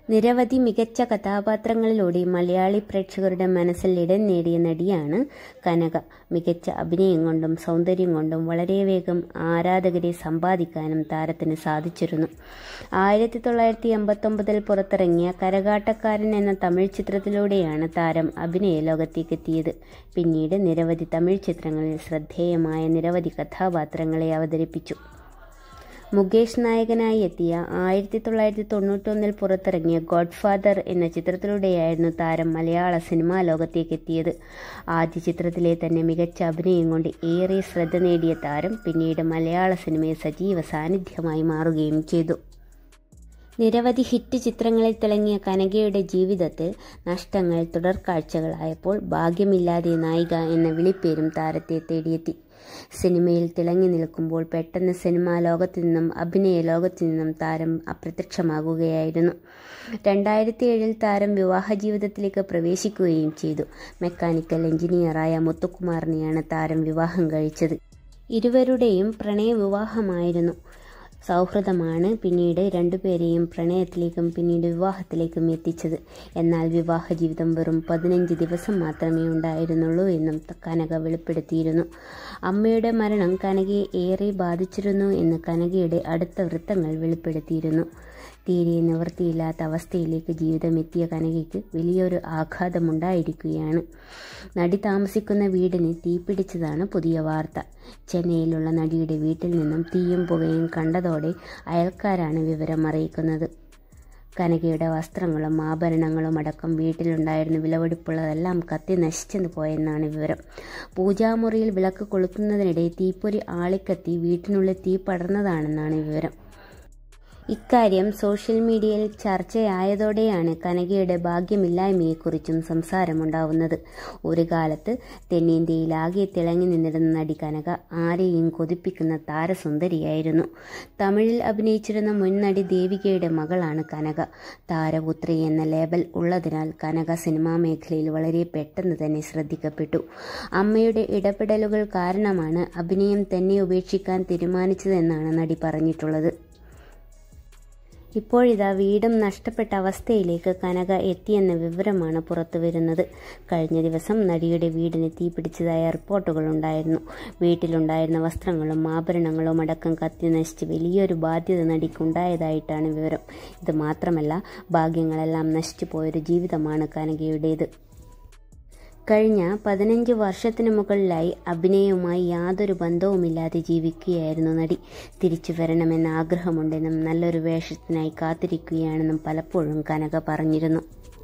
നിരവധി മികച്ച കഥാപാത്രങ്ങളിലൂടെ മലയാളി പ്രേക്ഷകരുടെ മനസ്സിൽ ഇടം നേടിയ നടിയാണ് കനക മികച്ച അഭിനയം കൊണ്ടും സൗന്ദര്യം കൊണ്ടും വളരെ വേഗം ആരാധകരെ സമ്പാദിക്കാനും താരത്തിന് സാധിച്ചിരുന്നു ആയിരത്തി തൊള്ളായിരത്തി എൺപത്തൊമ്പതിൽ പുറത്തിറങ്ങിയ കരകാട്ടക്കാരൻ എന്ന തമിഴ് ചിത്രത്തിലൂടെയാണ് താരം അഭിനയ ലോകത്തേക്കെത്തിയത് പിന്നീട് നിരവധി തമിഴ് ചിത്രങ്ങളിൽ ശ്രദ്ധേയമായ നിരവധി കഥാപാത്രങ്ങളെ അവതരിപ്പിച്ചു മുകേഷ് നായകനായി എത്തിയ ആയിരത്തി തൊള്ളായിരത്തി തൊണ്ണൂറ്റൊന്നിൽ പുറത്തിറങ്ങിയ ഗോഡ്ഫാദർ എന്ന ചിത്രത്തിലൂടെയായിരുന്നു താരം മലയാള സിനിമാ ലോകത്തേക്ക് എത്തിയത് ആദ്യ ചിത്രത്തിലെ തന്നെ മികച്ച അഭിനയം കൊണ്ട് ഏറെ ശ്രദ്ധ നേടിയ താരം പിന്നീട് മലയാള സിനിമയിൽ സജീവ സാന്നിധ്യമായി മാറുകയും ചെയ്തു നിരവധി ഹിറ്റ് ചിത്രങ്ങളിൽ തിളങ്ങിയ കനകയുടെ ജീവിതത്തിൽ നഷ്ടങ്ങൾ തുടർക്കാഴ്ചകളായപ്പോൾ ഭാഗ്യമില്ലാതെ നായിക എന്ന വിളിപ്പേരും താരത്തെ തേടിയെത്തി സിനിമയിൽ തിളങ്ങി നിൽക്കുമ്പോൾ പെട്ടെന്ന് സിനിമാ ലോകത്തു നിന്നും അഭിനയ ലോകത്തു നിന്നും താരം അപ്രത്യക്ഷമാകുകയായിരുന്നു രണ്ടായിരത്തി ഏഴിൽ താരം വിവാഹ ജീവിതത്തിലേക്ക് പ്രവേശിക്കുകയും ചെയ്തു മെക്കാനിക്കൽ എഞ്ചിനീയറായ മുത്തുകുമാറിനെയാണ് താരം വിവാഹം കഴിച്ചത് ഇരുവരുടെയും പ്രണയ വിവാഹമായിരുന്നു സൗഹൃദമാണ് പിന്നീട് രണ്ടുപേരെയും പ്രണയത്തിലേക്കും പിന്നീട് വിവാഹത്തിലേക്കും എത്തിച്ചത് എന്നാൽ വിവാഹ ജീവിതം വെറും പതിനഞ്ച് ദിവസം മാത്രമേ ഉണ്ടായിരുന്നുള്ളൂ എന്നും കനക വെളിപ്പെടുത്തിയിരുന്നു അമ്മയുടെ മരണം കനകയെ ഏറെ ബാധിച്ചിരുന്നു എന്ന് കനകയുടെ അടുത്ത വൃത്തങ്ങൾ വെളിപ്പെടുത്തിയിരുന്നു തീരെ നിവൃത്തിയില്ലാത്ത അവസ്ഥയിലേക്ക് ജീവിതം എത്തിയ കനകയ്ക്ക് വലിയൊരു ആഘാതമുണ്ടായിരിക്കുകയാണ് നടി താമസിക്കുന്ന വീടിന് തീപിടിച്ചതാണ് പുതിയ വാർത്ത ചെന്നൈയിലുള്ള നടിയുടെ വീട്ടിൽ നിന്നും തീയും പുകയും കണ്ടതോടെ അയൽക്കാരാണ് വിവരം അറിയിക്കുന്നത് കനകയുടെ വസ്ത്രങ്ങളും ആഭരണങ്ങളും അടക്കം വീട്ടിലുണ്ടായിരുന്ന വിലവെടുപ്പുള്ളതെല്ലാം കത്തി നശിച്ചു പോയെന്നാണ് വിവരം പൂജാമുറിയിൽ വിളക്ക് കൊളുത്തുന്നതിനിടെ തീപ്പൊരി ആളിക്കത്തി വീട്ടിനുള്ളിൽ തീ പടർന്നതാണെന്നാണ് വിവരം ഇക്കാര്യം സോഷ്യൽ മീഡിയയിൽ ചർച്ചയായതോടെയാണ് കനകയുടെ ഭാഗ്യമില്ലായ്മയെക്കുറിച്ചും സംസാരമുണ്ടാവുന്നത് ഒരു കാലത്ത് തെന്നിന്ത്യയിലാകെ തിളങ്ങി നിന്നിരുന്ന നടി കനക ആരെയും കൊതിപ്പിക്കുന്ന താരസുന്ദരിയായിരുന്നു തമിഴിൽ അഭിനയിച്ചിരുന്ന മുൻ നടി ദേവികയുടെ മകളാണ് കനക താരപുത്രി എന്ന ലേബൽ ഉള്ളതിനാൽ കനക സിനിമാ മേഖലയിൽ വളരെ പെട്ടെന്ന് തന്നെ ശ്രദ്ധിക്കപ്പെട്ടു അമ്മയുടെ ഇടപെടലുകൾ കാരണമാണ് അഭിനയം തന്നെ ഉപേക്ഷിക്കാൻ തീരുമാനിച്ചതെന്നാണ് നടി പറഞ്ഞിട്ടുള്ളത് ഇപ്പോഴിതാ വീടും നഷ്ടപ്പെട്ട അവസ്ഥയിലേക്ക് കനക എത്തിയെന്ന വിവരമാണ് പുറത്തുവരുന്നത് കഴിഞ്ഞ ദിവസം നടിയുടെ വീടിന് തീപിടിച്ചതായ റിപ്പോർട്ടുകളുണ്ടായിരുന്നു വീട്ടിലുണ്ടായിരുന്ന വസ്ത്രങ്ങളും ആഭരണങ്ങളും അടക്കം കത്തി നശിച്ച് വലിയൊരു ബാധ്യത നടിക്കുണ്ടായതായിട്ടാണ് വിവരം ഇത് മാത്രമല്ല ഭാഗ്യങ്ങളെല്ലാം നശിച്ചു പോയൊരു ജീവിതമാണ് കനകയുടേത് കഴിഞ്ഞ പതിനഞ്ച് വർഷത്തിനു മുകളിലായി അഭിനയവുമായി യാതൊരു ബന്ധവുമില്ലാതെ ജീവിക്കുകയായിരുന്നു നടി തിരിച്ചു വരണമെന്ന ആഗ്രഹമുണ്ടെന്നും നല്ലൊരു വേഷത്തിനായി കാത്തിരിക്കുകയാണെന്നും പലപ്പോഴും കനക പറഞ്ഞിരുന്നു